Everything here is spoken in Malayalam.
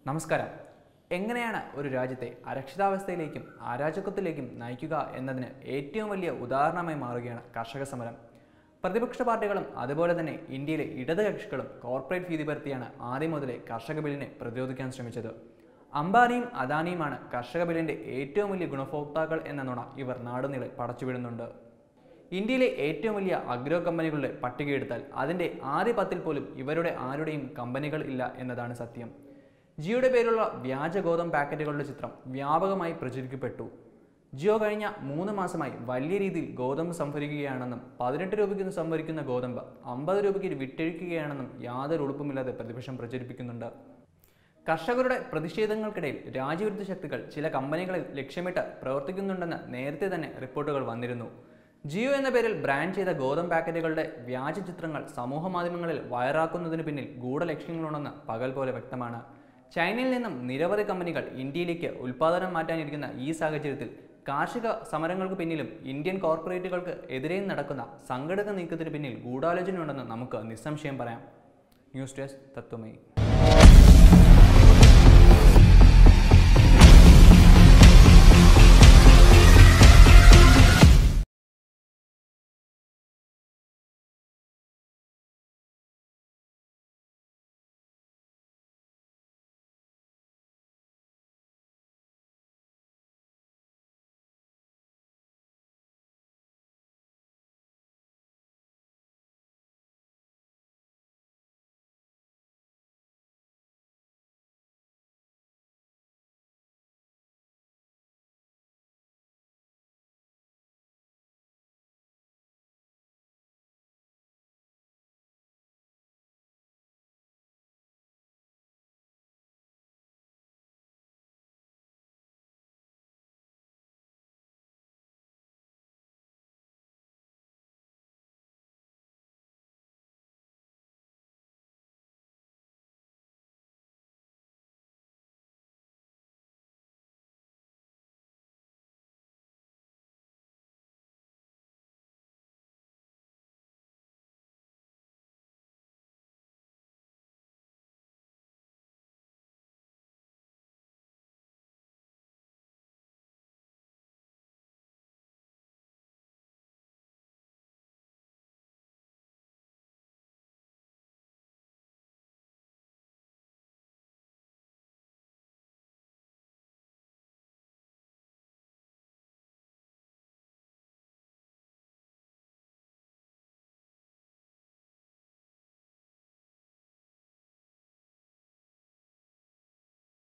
നമസ്കാരം എങ്ങനെയാണ് ഒരു രാജ്യത്തെ അരക്ഷിതാവസ്ഥയിലേക്കും അരാജകത്വത്തിലേക്കും നയിക്കുക എന്നതിന് ഏറ്റവും വലിയ ഉദാഹരണമായി മാറുകയാണ് കർഷക സമരം പ്രതിപക്ഷ പാർട്ടികളും അതുപോലെ തന്നെ ഇന്ത്യയിലെ ഇടത് കക്ഷികളും കോർപ്പറേറ്റ് ഭീതി പരത്തിയാണ് ആദ്യം മുതലേ കർഷക ബില്ലിനെ പ്രതിരോധിക്കാൻ ശ്രമിച്ചത് അംബാനിയും അദാനിയുമാണ് കർഷക ബില്ലിന്റെ ഏറ്റവും വലിയ ഗുണഭോക്താക്കൾ എന്ന നുണ ഇവർ നാടുനീളെ പടച്ചുവിടുന്നുണ്ട് ഇന്ത്യയിലെ ഏറ്റവും വലിയ അഗ്രോ കമ്പനികളുടെ പട്ടികയെടുത്താൽ അതിൻ്റെ ആദ്യ പത്തിൽ പോലും ഇവരുടെ ആരുടെയും കമ്പനികൾ ഇല്ല എന്നതാണ് സത്യം ജിയോയുടെ പേരിലുള്ള വ്യാജ ഗോതമ്പ് പാക്കറ്റുകളുടെ ചിത്രം വ്യാപകമായി പ്രചരിക്കപ്പെട്ടു ജിയോ കഴിഞ്ഞ മൂന്ന് മാസമായി വലിയ രീതിയിൽ ഗോതമ്പ് സംഭരിക്കുകയാണെന്നും പതിനെട്ട് രൂപയ്ക്ക് സംഭരിക്കുന്ന ഗോതമ്പ് അമ്പത് രൂപയ്ക്ക് വിറ്റഴിക്കുകയാണെന്നും യാതൊരു ഉളുപ്പുമില്ലാതെ പ്രതിപക്ഷം പ്രചരിപ്പിക്കുന്നുണ്ട് കർഷകരുടെ പ്രതിഷേധങ്ങൾക്കിടയിൽ രാജ്യവിരുദ്ധ ശക്തികൾ ചില കമ്പനികളെ ലക്ഷ്യമിട്ട് പ്രവർത്തിക്കുന്നുണ്ടെന്ന് നേരത്തെ തന്നെ റിപ്പോർട്ടുകൾ വന്നിരുന്നു ജിയോ എന്ന പേരിൽ ബ്രാൻഡ് ചെയ്ത ഗോതമ്പ് പാക്കറ്റുകളുടെ വ്യാജ ചിത്രങ്ങൾ സമൂഹ മാധ്യമങ്ങളിൽ വൈറാക്കുന്നതിന് പിന്നിൽ ഗൂഢലക്ഷ്യങ്ങളുണ്ടെന്ന് പകൽ പോലെ വ്യക്തമാണ് ചൈനയിൽ നിന്നും നിരവധി കമ്പനികൾ ഇന്ത്യയിലേക്ക് ഉൽപ്പാദനം മാറ്റാനിരിക്കുന്ന ഈ സാഹചര്യത്തിൽ കാർഷിക സമരങ്ങൾക്ക് പിന്നിലും ഇന്ത്യൻ കോർപ്പറേറ്റുകൾക്ക് എതിരെയും നടക്കുന്ന സംഘടിത നീക്കത്തിന് പിന്നിൽ ഗൂഢാലോചനയുണ്ടെന്ന് നമുക്ക് നിസ്സംശയം പറയാം ന്യൂസ് ഡെസ്ക് തത്വമയി